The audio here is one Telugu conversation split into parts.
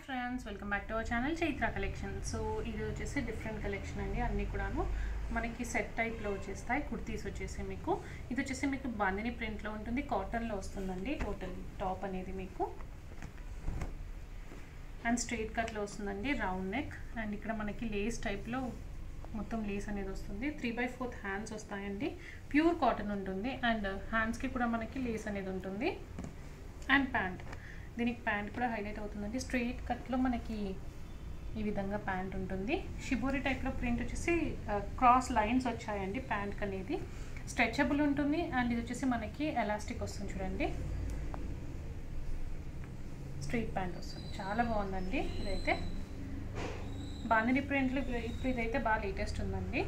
friends welcome back to our channel Chaitra collection so ఇది వచ్చేసి డిఫరెంట్ కలెక్షన్ అండి అన్నీ కూడాను మనకి సెట్ టైప్లో వచ్చేస్తాయి కుర్తీస్ వచ్చేసి మీకు ఇది వచ్చేసి మీకు బాందిని ప్రింట్లో ఉంటుంది కాటన్లో వస్తుందండి టోటల్ టాప్ అనేది మీకు అండ్ స్ట్రైట్ కట్లో వస్తుందండి రౌండ్ నెక్ అండ్ ఇక్కడ మనకి లేస్ టైప్లో మొత్తం లేస్ అనేది వస్తుంది త్రీ బై ఫోర్త్ హ్యాండ్స్ వస్తాయండి ప్యూర్ కాటన్ ఉంటుంది అండ్ హ్యాండ్స్కి కూడా మనకి లేస్ అనేది ఉంటుంది అండ్ ప్యాంట్ దీనికి ప్యాంట్ కూడా హైలైట్ అవుతుందండి స్ట్రైట్ కట్లో మనకి ఈ విధంగా ప్యాంట్ ఉంటుంది షిబోరి టైప్లో ప్రింట్ వచ్చేసి క్రాస్ లైన్స్ వచ్చాయండి ప్యాంట్ అనేది స్ట్రెచబుల్ ఉంటుంది అండ్ ఇది వచ్చేసి మనకి ఎలాస్టిక్ వస్తుంది చూడండి స్ట్రైట్ ప్యాంట్ వస్తుంది చాలా బాగుందండి ఇదైతే బాందిని ప్రింట్లు ఇప్పుడు ఇదైతే బాగా లేటెస్ట్ ఉందండి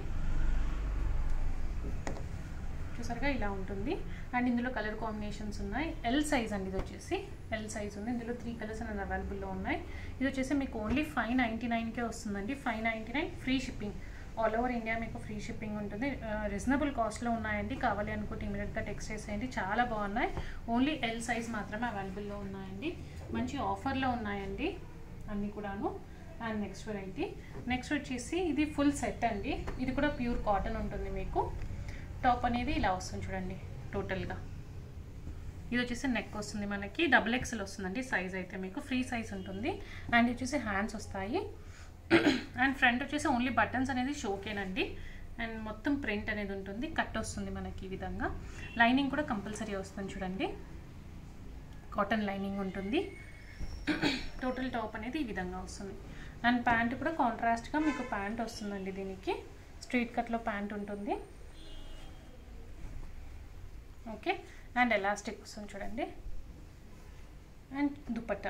చూసారుగా ఇలా ఉంటుంది అండ్ ఇందులో కలర్ కాంబినేషన్స్ ఉన్నాయి ఎల్ సైజ్ అండి ఇది వచ్చేసి ఎల్ సైజ్ ఉంది ఇందులో త్రీ కలర్స్ అనేది అవైలబుల్లో ఉన్నాయి ఇది వచ్చేసి మీకు ఓన్లీ ఫైవ్ నైంటీ నైన్కే వస్తుందండి five ninety nine free shipping all over India మీకు ఫ్రీ షిప్పింగ్ ఉంటుంది రీజనబుల్ కాస్ట్లో ఉన్నాయండి కావాలి అనుకుంటే ఇమీడియట్గా టెక్స్ట్ చేసేయండి చాలా బాగున్నాయి ఓన్లీ ఎల్ సైజ్ మాత్రమే అవైలబుల్లో ఉన్నాయండి మంచి ఆఫర్లో ఉన్నాయండి అన్నీ కూడాను అండ్ నెక్స్ట్ వెరైటీ నెక్స్ట్ వచ్చేసి ఇది ఫుల్ సెట్ అండి ఇది కూడా ప్యూర్ కాటన్ ఉంటుంది మీకు టాప్ అనేది ఇలా వస్తుంది చూడండి టోటల్గా ఇది వచ్చేసి నెక్ వస్తుంది మనకి డబుల్ ఎక్స్ఎల్ వస్తుందండి సైజ్ అయితే మీకు ఫ్రీ సైజ్ ఉంటుంది అండ్ వచ్చేసి హ్యాండ్స్ వస్తాయి అండ్ ఫ్రంట్ వచ్చేసి ఓన్లీ బటన్స్ అనేది షోకేనండి అండ్ మొత్తం ప్రింట్ అనేది ఉంటుంది కట్ వస్తుంది మనకి ఈ విధంగా లైనింగ్ కూడా కంపల్సరీ వస్తుంది చూడండి కాటన్ లైనింగ్ ఉంటుంది టోటల్ టాప్ అనేది ఈ విధంగా వస్తుంది అండ్ ప్యాంట్ కూడా కాంట్రాస్ట్గా మీకు ప్యాంట్ వస్తుందండి దీనికి స్ట్రీట్ కట్లో ప్యాంట్ ఉంటుంది ఓకే అండ్ ఎలాస్టిక్ వస్తుంది చూడండి అండ్ దుపట్టా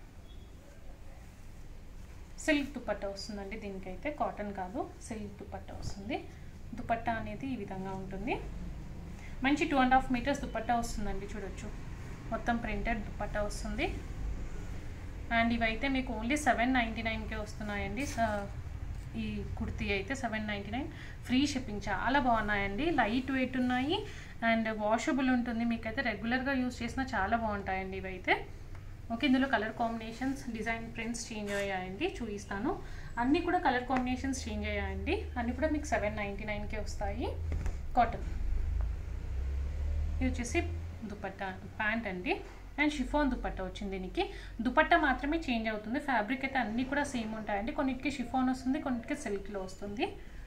సిల్క్ దుపట్టా వస్తుందండి దీనికైతే కాటన్ కాదు సిల్క్ దుపట్టా వస్తుంది దుపట్టా అనేది ఈ విధంగా ఉంటుంది మంచి two and half metres dupatta వస్తుందండి చూడొచ్చు మొత్తం ప్రింటెడ్ దుపట్టా వస్తుంది అండ్ ఇవైతే మీకు ఓన్లీ సెవెన్ నైంటీ నైన్కే వస్తున్నాయండి ఈ కుర్తీ అయితే seven ninety nine free shipping చాలా బాగున్నాయండి లైట్ వెయిట్ ఉన్నాయి అండ్ వాషబుల్ ఉంటుంది మీకైతే రెగ్యులర్గా యూస్ చేసినా చాలా బాగుంటాయండి ఇవైతే ఓకే ఇందులో colour combinations design prints change అయ్యాయండి చూపిస్తాను అన్నీ కూడా కలర్ కాంబినేషన్స్ చేంజ్ అయ్యాయండి అన్నీ కూడా మీకు సెవెన్ నైంటీ నైన్కే వస్తాయి కాటన్ ఇది వచ్చేసి దుపట్టా ప్యాంట్ అండి అండ్ షిఫాన్ దుపట్టా వచ్చింది దీనికి దుపట్టా మాత్రమే చేంజ్ అవుతుంది ఫ్యాబ్రిక్ అయితే అన్నీ కూడా సేమ్ ఉంటాయండి కొన్నిటికి షిఫాన్ వస్తుంది కొన్నిటికి సిల్క్లో వస్తుంది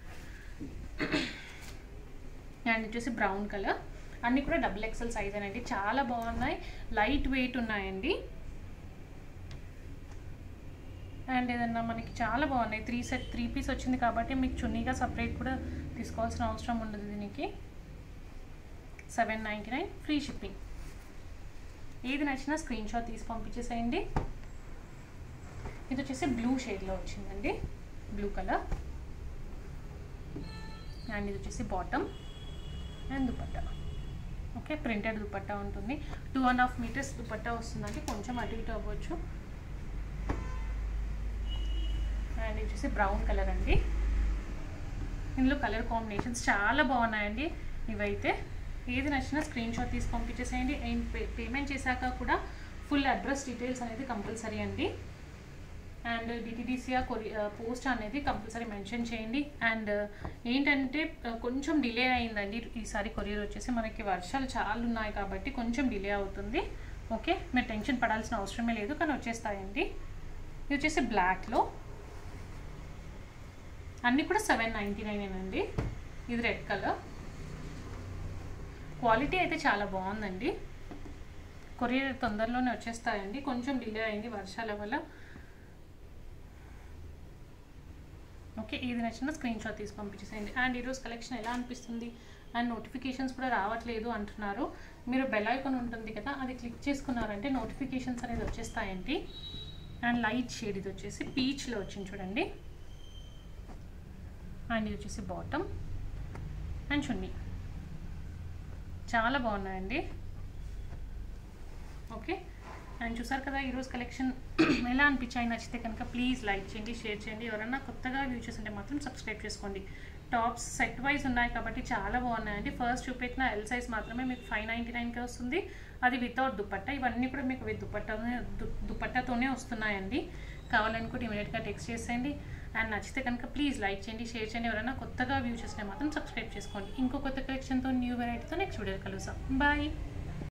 అండ్ వచ్చేసి బ్రౌన్ కలర్ అన్నీ కూడా డబుల్ ఎక్సెల్ సైజ్ అండి చాలా బాగున్నాయి లైట్ వెయిట్ ఉన్నాయండి అండ్ ఏదన్నా మనకి చాలా బాగున్నాయి త్రీ సెట్ త్రీ పీస్ వచ్చింది కాబట్టి మీకు చున్నీగా సపరేట్ కూడా తీసుకోవాల్సిన అవసరం ఉండదు దీనికి seven ninety nine free shipping ఏది నచ్చినా స్క్రీన్ షాట్ తీసి పంపించేసేయండి ఇది వచ్చేసి బ్లూ షేడ్లో వచ్చిందండి బ్లూ కలర్ అండ్ ఇది వచ్చేసి bottom and dupatta okay printed dupatta ఉంటుంది two and half metres dupatta వస్తుందండి కొంచెం అటు ఇటు అవ్వచ్చు అండ్ ఇది వచ్చేసి బ్రౌన్ కలర్ అండి ఇందులో కలర్ కాంబినేషన్స్ చాలా బాగున్నాయండి ఇవైతే ఏది నచ్చినా స్క్రీన్ షాట్ తీసి పంపించేసేయండి అండ్ పేమెంట్ చేశాక కూడా ఫుల్ అడ్రస్ డీటెయిల్స్ అనేది కంపల్సరీ అండి అండ్ డిటిడిసిఆర్ కొరి పోస్ట్ అనేది కంపల్సరీ మెన్షన్ చేయండి అండ్ ఏంటంటే కొంచెం డిలే అయిందండి ఈసారి కొరియర్ వచ్చేసి మనకి వర్షాలు చాలా ఉన్నాయి కాబట్టి కొంచెం డిలే అవుతుంది ఓకే మీరు టెన్షన్ పడాల్సిన అవసరమే లేదు కానీ వచ్చేస్తాయండి ఇది వచ్చేసి బ్లాక్లో అన్నీ కూడా సెవెన్ నైంటీ నైన్ అండి ఇది రెడ్ కలర్ క్వాలిటీ అయితే చాలా బాగుందండి కొరియర్ తొందరలోనే వచ్చేస్తాయండి కొంచెం డిలే అయింది వర్షాల వల్ల ఓకే ఇది నచ్చిన స్క్రీన్ షాట్ తీసి పంపించేసేయండి అండ్ ఈరోజు కలెక్షన్ ఎలా అనిపిస్తుంది అండ్ నోటిఫికేషన్స్ కూడా రావట్లేదు అంటున్నారు మీరు బెల్ ఐకాన్ ఉంటుంది కదా అది క్లిక్ చేసుకున్నారంటే నోటిఫికేషన్స్ అనేది వచ్చేస్తాయండి అండ్ లైట్ షేడ్ ఇది వచ్చేసి పీచ్లో వచ్చింది చూడండి అండ్ ఇది వచ్చేసి బాటమ్ అండ్ చున్నీ చాలా బాగున్నాయండి ఓకే అండ్ చూసారు కదా ఈరోజు కలెక్షన్ ఎలా అనిపించాయి నచ్చితే కనుక ప్లీజ్ లైక్ చేయండి షేర్ చేయండి ఎవరైనా కొత్తగా వ్యూ చేస్తుంటే మాత్రం సబ్స్క్రైబ్ చేసుకోండి టాప్స్ సెట్ వైజ్ ఉన్నాయి కాబట్టి చాలా బాగున్నాయండి ఫస్ట్ చూపెట్టిన ఎల్ సైజ్ మాత్రమే మీకు ఫైవ్ నైంటీ నైన్కే వస్తుంది అది వితౌట్ దుపట్టా ఇవన్నీ కూడా మీకు విత్ దుపట్టానే దు- దుపట్టాతోనే వస్తున్నాయండి కావాలనుకుంటే ఇమీడియట్గా టెక్స్ట్ చేసేయండి అండ్ నచ్చితే కనుక ప్లీజ్ లైక్ చేయండి షేర్ చేయండి ఎవరైనా కొత్తగా వ్యూ చేస్తే మాత్రం సబ్స్క్రైబ్ చేసుకోండి ఇంకో కొత్త కలెక్షన్తో న్యూ వెరైటీతో నెక్స్ట్ వీడియో కలుద్దాం బాయ్